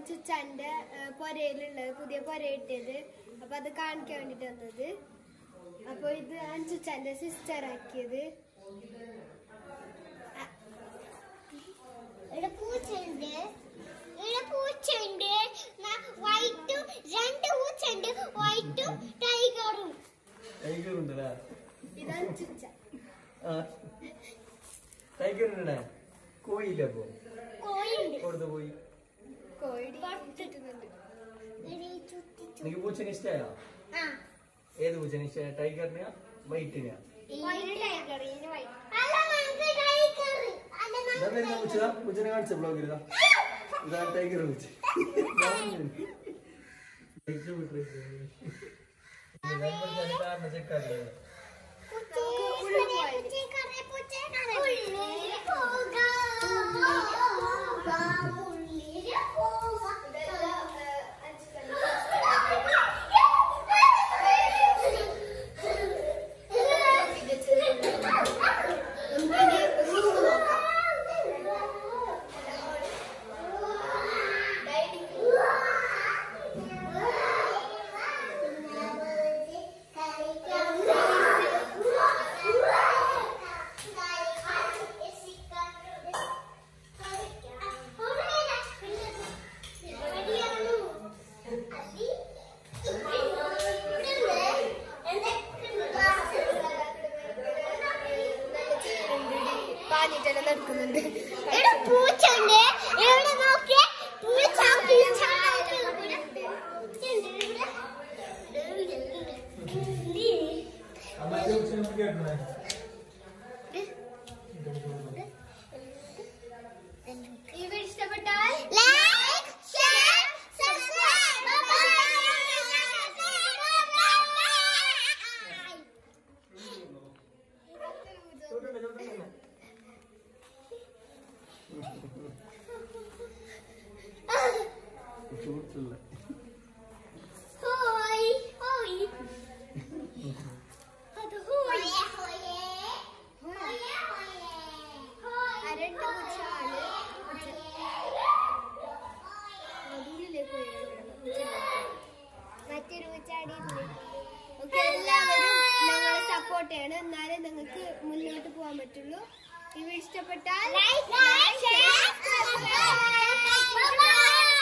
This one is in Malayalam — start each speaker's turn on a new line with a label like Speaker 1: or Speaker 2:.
Speaker 1: ചുച്ചാന്റെ പൊരയിലുള്ളത് പുതിയ പൊര കിട്ടിയത് അപ്പൊ അത് കാണിക്കാൻ വേണ്ടിട്ട് വന്നത് അപ്പൊ ഇത് അഞ്ചുച്ചാന്റെ സിസ്റ്റർ ആക്കിയത്
Speaker 2: ഇവിടെ പൂച്ചയുണ്ട് ഇവിടെ പൂച്ചയുണ്ട് വൈറ്റും രണ്ട് പൂച്ചയുണ്ട് വൈറ്റും ടൈഗറും
Speaker 3: ടൈഗർ ഉണ്ടല്ലേ
Speaker 1: ഇത് അഞ്ചുച്ച
Speaker 3: ആ ടൈഗർ ഉണ്ടല്ലേ കോയില്ല അപ്പൊ
Speaker 2: കോഴിയുണ്ട്
Speaker 3: കൊടുത്ത് പോയി
Speaker 1: കോഴി ചുറ്റുന്നുണ്ട്
Speaker 2: ഇവിടെ ഈ ചുറ്റി ചുറ്റി-
Speaker 3: നിനക്ക് പൂച്ചനെ ഇഷ്ടമായോ
Speaker 2: ആ
Speaker 3: ഏത് പൂച്ചനെ ഇഷ്ടമായ ടൈഗറിനെയാ വൈറ്റിനെയാ
Speaker 1: ഇതിന് ടൈഗർ ഇതിന് വൈറ്റ്
Speaker 2: അല്ല നമുക്ക് ടൈഗർ അല്ല
Speaker 3: ഇതാ വരുന്ന പൂച്ച ഇതാ, പൂച്ചനെ കാണിച്ച ബ്ലോഗിൽ ഇതാ ഇതാ ടൈഗർ പൂച്ച ചെക്കാറില്ല
Speaker 1: പാഞ്ഞിട്ടെല്ലാം നടക്കുന്നുണ്ട്
Speaker 2: ഇവിടെ പൂച്ചുണ്ട് ഇവിടെ നോക്കിയേ പൂച്ച പൂച്ച
Speaker 3: അമ്മ പൂച്ചനെ കേട്ടണേ
Speaker 1: ഇത് ഇഷ്ടപ്പെട്ടാൽ
Speaker 2: ലൈക്ക് ഷെയർ സബ്സ്ക്രൈബ് ബൈ
Speaker 3: ചൂട്ടില്ല
Speaker 2: ഹോയ് ഹോയ് അത് ഹോയ് ഹോയ്
Speaker 1: ആ രണ്ട് പൂച്ചയാണ് അതിനുള്ളിലേക്ക് മറ്റൊരു പൂച്ചാടിയില്ലേ ഓക്കെ എല്ലാവരും ഞങ്ങളെ സപ്പോർട്ട് ചെയ്യണം എന്നാലേ നിങ്ങൾക്ക് മുന്നോട്ട് പോകാൻ പറ്റുള്ളൂ ഇവ ഇഷ്ടപ്പെട്ടാൽ
Speaker 2: ലൈക്ക് ഷെയർ സബ്സ്ക്രൈബ് ബൈ